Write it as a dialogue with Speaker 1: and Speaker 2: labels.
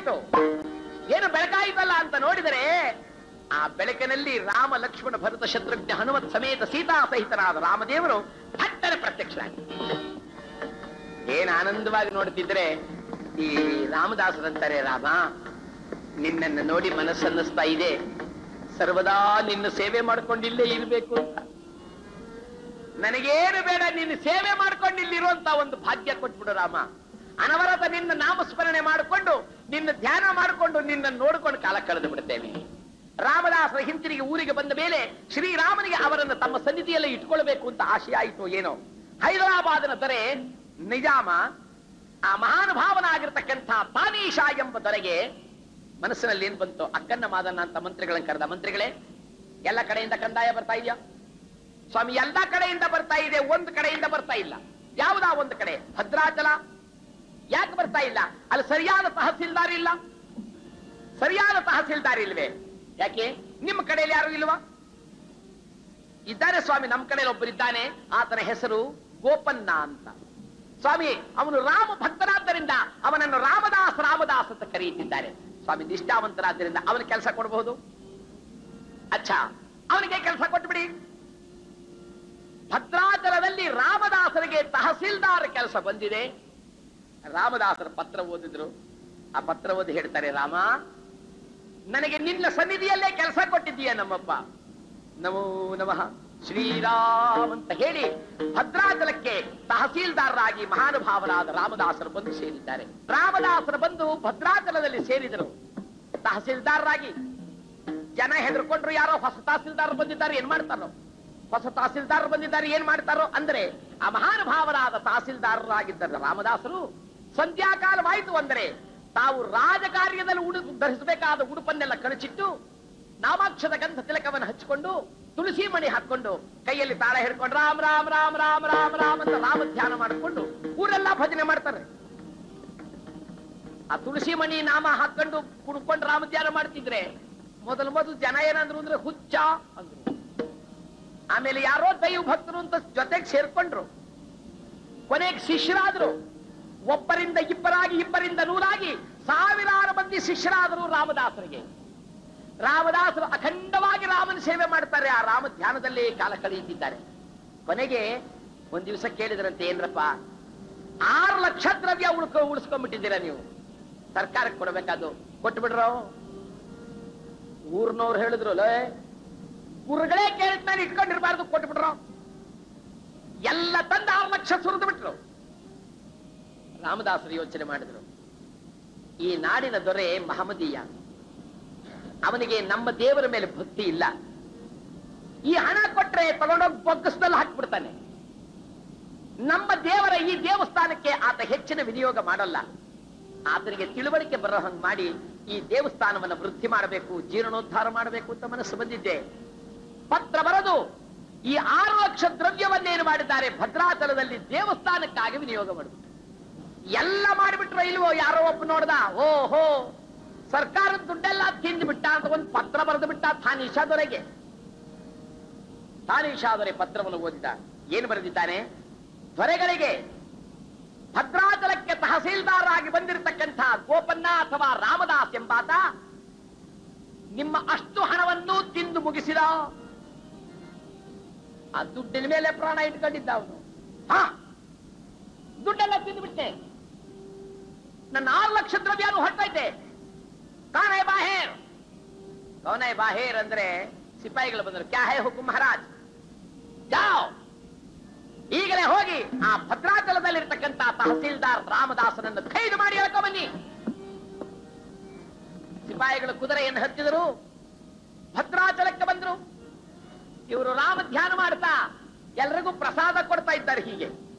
Speaker 1: ಬೆಳಗಾಯಿತು ಏನು ಬೆಳಗಾಯಿತಲ್ಲ ಅಂತ ನೋಡಿದರೆ ಆ ಬೆಳಕಿನಲ್ಲಿ ರಾಮ ಲಕ್ಷ್ಮಣ ಭರತ ಶತ್ರುಘ್ನ ಹನುಮತ್ ಸಮೇತ ಸೀತಾ ಸಹಿತನಾದ ರಾಮದೇವರು ಥಟ್ಟನೆ ಪ್ರತ್ಯಕ್ಷರಾಗಿ ಏನ್ ಆನಂದವಾಗಿ ನೋಡ್ತಿದ್ರೆ ಈ ರಾಮದಾಸರಂತಾರೆ ರಾಮ ನಿನ್ನನ್ನು ನೋಡಿ ಮನಸ್ಸನ್ನಿಸ್ತಾ ಇದೆ ಸರ್ವದಾ ನಿನ್ನ ಸೇವೆ ಮಾಡ್ಕೊಂಡಿಲ್ಲೇ ಇರಬೇಕು ಅಂತ ನನಗೇನು ಬೇಡ ನಿನ್ನ ಸೇವೆ ಮಾಡ್ಕೊಂಡು ಇಲ್ಲಿರುವಂತ ಒಂದು ಭಾಗ್ಯ ಕೊಟ್ಬಿಡು ರಾಮ ಅನವರತ ನಿನ್ನ ನಾಮಸ್ಮರಣೆ ಮಾಡಿಕೊಂಡು ನಿನ್ನ ಧ್ಯಾನ ಮಾಡಿಕೊಂಡು ನಿನ್ನ ನೋಡಿಕೊಂಡು ಕಾಲ ಕಳೆದು ಬಿಡುತ್ತೇವೆ ರಾಮದಾಸರ ಹಿಂತಿರುಗಿ ಊರಿಗೆ ಬಂದ ಮೇಲೆ ಶ್ರೀರಾಮನಿಗೆ ಅವರನ್ನು ತಮ್ಮ ಸನ್ನಿಧಿಯಲ್ಲಿ ಇಟ್ಕೊಳ್ಬೇಕು ಅಂತ ಆಶೆ ಆಯಿತು ಏನೋ ಹೈದರಾಬಾದಿನ ದೊರೆ ನಿಜಾಮ ಆ ಮಹಾನುಭಾವನಾಗಿರ್ತಕ್ಕಂಥ ತಾನೀಶಾ ಎಂಬ ದೊರೆಗೆ ಮನಸ್ಸಿನಲ್ಲಿ ಏನ್ ಬಂತು ಅಕ್ಕನ್ನ ಮಾದನ್ನ ಅಂತ ಮಂತ್ರಿಗಳನ್ನ ಕರೆದ ಮಂತ್ರಿಗಳೇ ಎಲ್ಲ ಕಡೆಯಿಂದ ಕಂದಾಯ ಬರ್ತಾ ಇದೆಯಾ ಸ್ವಾಮಿ ಎಲ್ಲ ಕಡೆಯಿಂದ ಬರ್ತಾ ಇದೆ ಒಂದು ಕಡೆಯಿಂದ ಬರ್ತಾ ಇಲ್ಲ ಯಾವುದಾ ಒಂದು ಕಡೆ ಭದ್ರಾಚಲ ಯಾಕೆ ಬರ್ತಾ ಇಲ್ಲ ಅಲ್ಲಿ ಸರಿಯಾದ ತಹಸೀಲ್ದಾರ್ ಇಲ್ಲ ಸರಿಯಾದ ತಹಸೀಲ್ದಾರ್ ಇಲ್ವೇ ಯಾಕೆ ನಿಮ್ಮ ಕಡೆಯಲ್ಲಿ ಯಾರು ಇಲ್ವಾ ಇದ್ದಾರೆ ಸ್ವಾಮಿ ನಮ್ಮ ಕಡೆಯಲ್ಲಿ ಒಬ್ಬರಿದ್ದಾನೆ ಆತನ ಹೆಸರು ಗೋಪನ್ನ ಅಂತ ಸ್ವಾಮಿ ಅವನು ರಾಮ ಭಕ್ತನಾದ್ದರಿಂದ ಅವನನ್ನು ರಾಮದಾಸ್ ರಾಮದಾಸ್ ಅಂತ ಕರೆಯುತ್ತಿದ್ದಾರೆ ಸ್ವಾಮಿ ನಿಷ್ಠಾವಂತರಾದ್ದರಿಂದ ಅವನ ಕೆಲಸ ಕೊಡಬಹುದು ಅಚ್ಚಾ ಅವನಿಗೆ ಕೆಲಸ ಕೊಟ್ಬಿಡಿ ಭದ್ರಾಚಲದಲ್ಲಿ ರಾಮದಾಸರಿಗೆ ತಹಸೀಲ್ದಾರ್ ಕೆಲಸ ಬಂದಿದೆ ರಾಮದಾಸರ ಪತ್ರ ಓದಿದ್ರು ಆ ಪತ್ರ ಓದಿ ಹೇಳ್ತಾರೆ ರಾಮ ನನಗೆ ನಿನ್ನ ಸನ್ನಿಧಿಯಲ್ಲೇ ಕೆಲಸ ಕೊಟ್ಟಿದ್ದೀಯ ನಮ್ಮಪ್ಪ ನಮೋ ನಮಃ ಶ್ರೀರಾಮ್ ಅಂತ ಹೇಳಿ ಭದ್ರಾಚಲಕ್ಕೆ ತಹಸೀಲ್ದಾರರಾಗಿ ಮಹಾನುಭಾವರಾದ ರಾಮದಾಸರು ಬಂದು ಸೇರಿದ್ದಾರೆ ರಾಮದಾಸರು ಬಂದು ಭದ್ರಾಚಲದಲ್ಲಿ ಸೇರಿದರು ತಹಸೀಲ್ದಾರರಾಗಿ ಜನ ಹೆದರ್ಕೊಂಡ್ರು ಯಾರೋ ಹೊಸ ತಹಸೀಲ್ದಾರ್ ಬಂದಿದ್ದಾರೆ ಏನ್ ಮಾಡ್ತಾರೋ ಹೊಸ ತಹಸೀಲ್ದಾರ್ ಬಂದಿದ್ದಾರೆ ಏನ್ ಮಾಡ್ತಾರೋ ಅಂದ್ರೆ ಆ ಮಹಾನುಭಾವರಾದ ತಹಸೀಲ್ದಾರರಾಗಿದ್ದ ರಾಮದಾಸರು ಸಂಧ್ಯಾಕಾಲವಾಯಿತು ಅಂದರೆ ತಾವು ರಾಜಕಾರ್ಯದಲ್ಲಿ ಉಡು ಧರಿಸಬೇಕಾದ ಉಡುಪನ್ನೆಲ್ಲ ಕಳಚಿಟ್ಟು ನಾಮಾಕ್ಷದ ಗಂಧ ತಿಲಕವನ್ನು ಹಚ್ಚಿಕೊಂಡು ತುಳಸಿ ಮಣಿ ಹಾಕೊಂಡು ಕೈಯಲ್ಲಿ ತಾಳ ಹಿಡ್ಕೊಂಡು ರಾಮ್ ರಾಮ್ ರಾಮ್ ರಾಮ್ ರಾಮ್ ರಾಮ್ ಅಂತ ರಾಮ ಧ್ಯಾನ ಮಾಡಿಕೊಂಡು ಊರೆಲ್ಲ ಭಜನೆ ಮಾಡ್ತಾರೆ ಆ ತುಳಸಿ ಮಣಿ ನಾಮ ಹಾಕೊಂಡು ಕುಡ್ಕೊಂಡು ರಾಮ ಧ್ಯಾನ ಮಾಡ್ತಿದ್ರೆ ಮೊದಲು ಮೊದಲು ಜನ ಏನಂದ್ರು ಅಂದ್ರೆ ಹುಚ್ಚ ಅಂದ್ರು ಆಮೇಲೆ ಯಾರೋ ದೈವ ಭಕ್ತರು ಅಂತ ಜೊತೆಗೆ ಸೇರ್ಕೊಂಡ್ರು ಕೊನೆಗೆ ಶಿಷ್ಯರಾದ್ರು ಒಬ್ಬರಿಂದ ಇಬ್ಬರಾಗಿ ಇಬ್ಬರಿಂದ ನೂರಾಗಿ ಸಾವಿರಾರು ಮಂದಿ ಶಿಷ್ಯರಾದರು ರಾಮದಾಸರಿಗೆ ರಾಮದಾಸರು ಅಖಂಡವಾಗಿ ರಾಮನ ಸೇವೆ ಮಾಡ್ತಾರೆ ಆ ರಾಮ ಧ್ಯಾನದಲ್ಲಿ ಕಾಲ ಕಳೆಯುತ್ತಿದ್ದಾರೆ ಕೊನೆಗೆ ಒಂದ್ ದಿವಸ ಕೇಳಿದ್ರಂತೆ ಏನ್ರಪ್ಪ ಆರು ಲಕ್ಷ ದ್ರವ್ಯ ಉಳ್ಕೊ ಉಳಿಸ್ಕೊಂಡ್ಬಿಟ್ಟಿದ್ದೀರಾ ನೀವು ಸರ್ಕಾರಕ್ಕೆ ಕೊಡಬೇಕಾದ್ದು ಕೊಟ್ಬಿಡ್ರೋ ಊರ್ನವ್ರು ಹೇಳಿದ್ರು ಲೇ ಗುರುಗಳೇ ಕೇಳಿದ ಮೇಲೆ ಇಟ್ಕೊಂಡಿರ್ಬಾರ್ದು ಕೊಟ್ಬಿಟ್ರು ಎಲ್ಲ ತಂದು ಆರು ಲಕ್ಷ ಸುರಿದು ಬಿಟ್ರು ರಾಮದಾಸರು ಯೋಚನೆ ಮಾಡಿದ್ರು ಈ ನಾಡಿನ ದೊರೆ ಮಹಮ್ಮದೀಯ ಅವನಿಗೆ ನಮ್ಮ ದೇವರ ಮೇಲೆ ಭಕ್ತಿ ಇಲ್ಲ ಈ ಹಣ ಕೊಟ್ರೆ ತಗೊಂಡೋಗಿ ಬೊಗ್ಗಸದಲ್ಲಿ ಹಾಕ್ಬಿಡ್ತಾನೆ ನಮ್ಮ ದೇವರ ಈ ದೇವಸ್ಥಾನಕ್ಕೆ ಆತ ಹೆಚ್ಚಿನ ವಿನಿಯೋಗ ಮಾಡಲ್ಲ ಆತನಿಗೆ ತಿಳುವಳಿಕೆ ಬರೋ ಹಂಗ್ ಮಾಡಿ ಈ ದೇವಸ್ಥಾನವನ್ನ ವೃದ್ಧಿ ಮಾಡಬೇಕು ಜೀರ್ಣೋದ್ಧಾರ ಮಾಡಬೇಕು ಅಂತ ಮನಸ್ಸು ಬಂದಿದ್ದೆ ಪತ್ರ ಬರೆದು ಈ ಆರು ಲಕ್ಷ ದ್ರವ್ಯವನ್ನೇನು ಮಾಡಿದ್ದಾರೆ ಭದ್ರಾಚಲದಲ್ಲಿ ದೇವಸ್ಥಾನಕ್ಕಾಗಿ ವಿನಿಯೋಗ ಮಾಡಿಬಿಟ್ಟು ಎಲ್ಲ ಮಾಡಿಬಿಟ್ರೋ ಇಲ್ವೋ ಯಾರೋ ಒಬ್ಬ ನೋಡ್ದ ಓಹೋ ಸರ್ಕಾರದ ದುಡ್ಡೆಲ್ಲ ತಿಂದು ಬಿಟ್ಟ ಅಂತ ಒಂದು ಪತ್ರ ಬರೆದು ಬಿಟ್ಟ ಥಾನೀಶಾ ದೊರೆಗೆ ಥಾನೀಶಾ ದೊರೆ ಪತ್ರವನ್ನು ಓದಿದ ಏನು ಬರೆದಿದ್ದಾನೆ ದೊರೆಗಳಿಗೆ ಭದ್ರಾಚಲಕ್ಕೆ ತಹಸೀಲ್ದಾರರಾಗಿ ಬಂದಿರತಕ್ಕಂಥ ಗೋಪನ್ನ ಅಥವಾ ರಾಮದಾಸ್ ಎಂಬಾತ ನಿಮ್ಮ ಅಷ್ಟು ಹಣವನ್ನು ತಿಂದು ಮುಗಿಸಿದ ಆ ದುಡ್ಡಿನ ಮೇಲೆ ಪ್ರಾಣ ಇಟ್ಕೊಂಡಿದ್ದ ಅವನು ಹಾ ದುಡ್ಡೆಲ್ಲ ತಿಂದು ಬಿಟ್ಟೆ ನನ್ನ ಆರು ಲಕ್ಷ ದ್ರವ್ಯನು ಹೊರಟೈತೆ ಕಾನೇ ಬಾಹೇರ್ ಕೌನೇ ಬಾಹೇರ್ ಅಂದ್ರೆ ಸಿಪಾಯಿಗಳು ಬಂದರು ಕ್ಯಾ ಹೇ ಹುಕುಂ ಮಹಾರಾಜ್ ಜಾವ್ ಈಗಲೇ ಹೋಗಿ ಆ ಭದ್ರಾಚಲದಲ್ಲಿರ್ತಕ್ಕಂಥ ತಹಸೀಲ್ದಾರ್ ರಾಮದಾಸನನ್ನು ಖೈದು ಮಾಡಿ ಹೇಳ್ಕೊ ಬನ್ನಿ ಸಿಪಾಯಿಗಳು ಕುದುರೆಯನ್ನು ಹತ್ತಿದರು ಭದ್ರಾಚಲಕ್ಕೆ ಬಂದರು ಇವರು ರಾಮ ಧ್ಯಾನ ಮಾಡ್ತಾ ಎಲ್ರಿಗೂ ಪ್ರಸಾದ ಕೊಡ್ತಾ ಇದ್ದಾರೆ ಹೀಗೆ